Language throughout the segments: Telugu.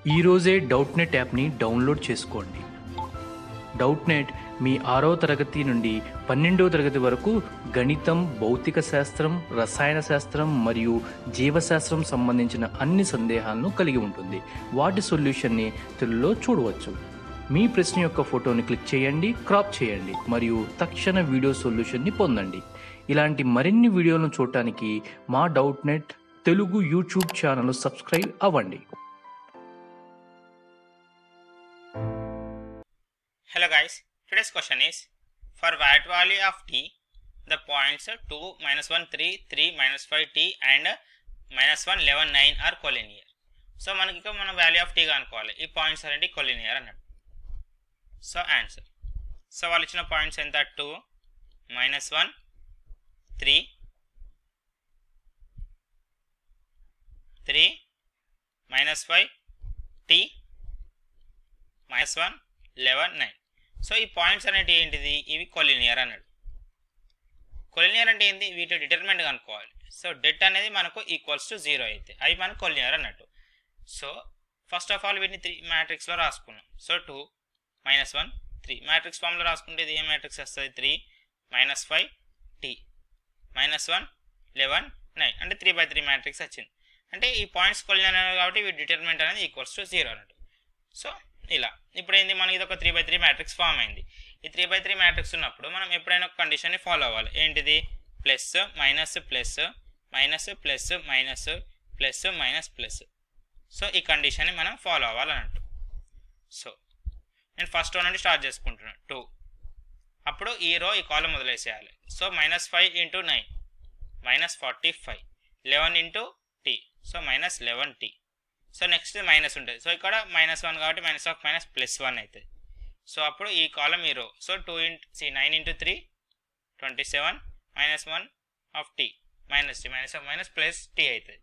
ఈరోజే డౌట్ నెట్ యాప్ని డౌన్లోడ్ చేసుకోండి డౌట్ నెట్ మీ ఆరో తరగతి నుండి పన్నెండో తరగతి వరకు గణితం భౌతిక శాస్త్రం రసాయన శాస్త్రం మరియు జీవశాస్త్రం సంబంధించిన అన్ని సందేహాలను కలిగి ఉంటుంది వాటి సొల్యూషన్ని తెలుగులో చూడవచ్చు మీ ప్రశ్న యొక్క ఫోటోని క్లిక్ చేయండి క్రాప్ చేయండి మరియు తక్షణ వీడియో సొల్యూషన్ని పొందండి ఇలాంటి మరిన్ని వీడియోలను చూడటానికి మా doubt net Telugu YouTube channel subscribe అవ్వండి Hello guys, today's question is for what value of t the points 2, minus 1, 3, 3, minus 5 t and minus 1, 11, 9 are collinear. So మనకి ఇక మనం వాల్యూ ఆఫ్ టీ కనుక్కోవాలి ఈ పాయింట్స్ అనేవి కొలినియర్ అన్నట్టు సో ఆన్సర్ సో వాళ్ళు ఇచ్చిన పాయింట్స్ ఎంత two minus one three three minus five T minus one eleven nine so ఈ పాయింట్స్ అనేవి ఏంటిది ఇవి కొలినియర్ అన్నాడు కొలినియర్ అంటే ఏంటి వీటి డిటర్మెంట్ కనుక్కోవాలి సో డెట్ అనేది మనకు ఈక్వల్స్ టు జీరో అయితే అవి మనకు కొలినియర్ అన్నట్టు సో ఫస్ట్ ఆఫ్ ఆల్ వీటిని త్రీ మ్యాట్రిక్స్లో రాసుకున్నాం so two minus one three matrix ఫామ్లో రాసుకుంటే ఇది ఏ మ్యాట్రిక్స్ వస్తుంది three minus five T minus one eleven nine అంటే త్రీ బై త్రీ మ్యాట్రిక్స్ వచ్చింది అంటే ఈ పాయింట్స్ కొలినియర్ కాబట్టి వీటి డిటర్మెంట్ అనేది ఈక్వల్స్ టు జీరో అన్నట్టు సో ఇలా ఇప్పుడు ఏంది మనకి ఇది ఒక three by three matrix form అయింది ఈ త్రీ బై త్రీ మ్యాట్రిక్స్ ఉన్నప్పుడు మనం ఎప్పుడైనా ఒక కండిషన్ని ఫాలో అవ్వాలి ఏంటిది plus minus plus minus plus minus plus minus plus so ఈ కండిషన్ని మనం ఫాలో అవ్వాలన్నట్టు సో నేను ఫస్ట్ నుండి స్టార్ట్ చేసుకుంటున్నాను టూ అప్పుడు ఈ రో ఈ కాలం వదిలేసేయాలి so minus five into nine minus forty five eleven into t so minus eleven t so next minus ఉంటుంది సో ఇక్కడ మైనస్ వన్ కాబట్టి minus of minus plus one అవుతుంది సో అప్పుడు ఈ కాలం ఈ row so two into c nine into three twenty seven minus one of t minus t minus of minus plus t అవుతుంది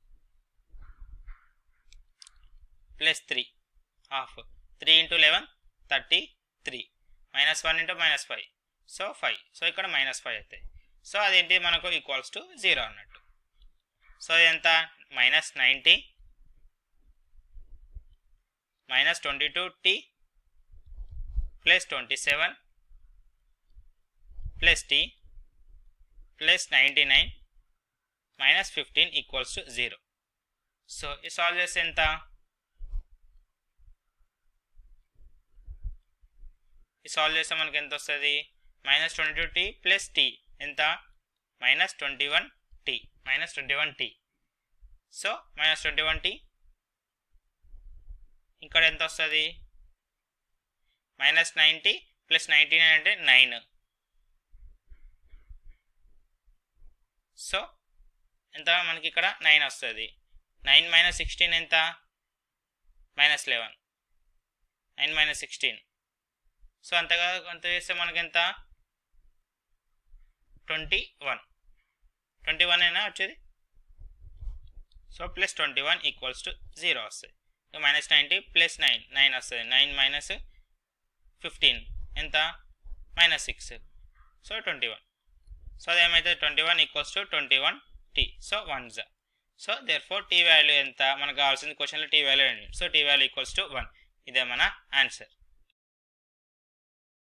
plus three half three into eleven thirty three minus one into minus five so five so ఇక్కడ మైనస్ ఫైవ్ అవుతాయి సో అదేంటి మనకు ఈక్వల్స్ టు జీరో అన్నట్టు సో ఎంత minus ninety minus twenty two t plus twenty seven plus t plus ninety nine minus fifteen equals to zero so ఈ సాల్వ్ చేస్తే ఎంత ఈ సాల్వ్ చేస్తే మనకి ఎంత వస్తుంది minus twenty two t plus t ఎంత minus twenty one t minus twenty one t so minus twenty one t ఇక్కడ ఎంత వస్తుంది minus ninety plus ninety nine అంటే నైన్ సో ఎంత మనకి ఇక్కడ నైన్ వస్తుంది నైన్ మైనస్ సిక్స్టీన్ ఎంత minus eleven nine minus sixteen so అంతగా అంత చేస్తే మనకి ఎంత ట్వంటీ వన్ ట్వంటీ వన్ అయినా వచ్చేది so plus twenty one equals to zero వస్తుంది minus ninety plus nine nine వస్తుంది నైన్ మైనస్ ఫిఫ్టీన్ ఎంత minus six so twenty one so అదేమైతే twenty one equals to twenty one t so one జా so therefore t value ఎంత మనకు కావాల్సింది క్వశ్చన్లో టీ వాల్యూ ఏంటి so t value equals to one ఇదే మన ఆన్సర్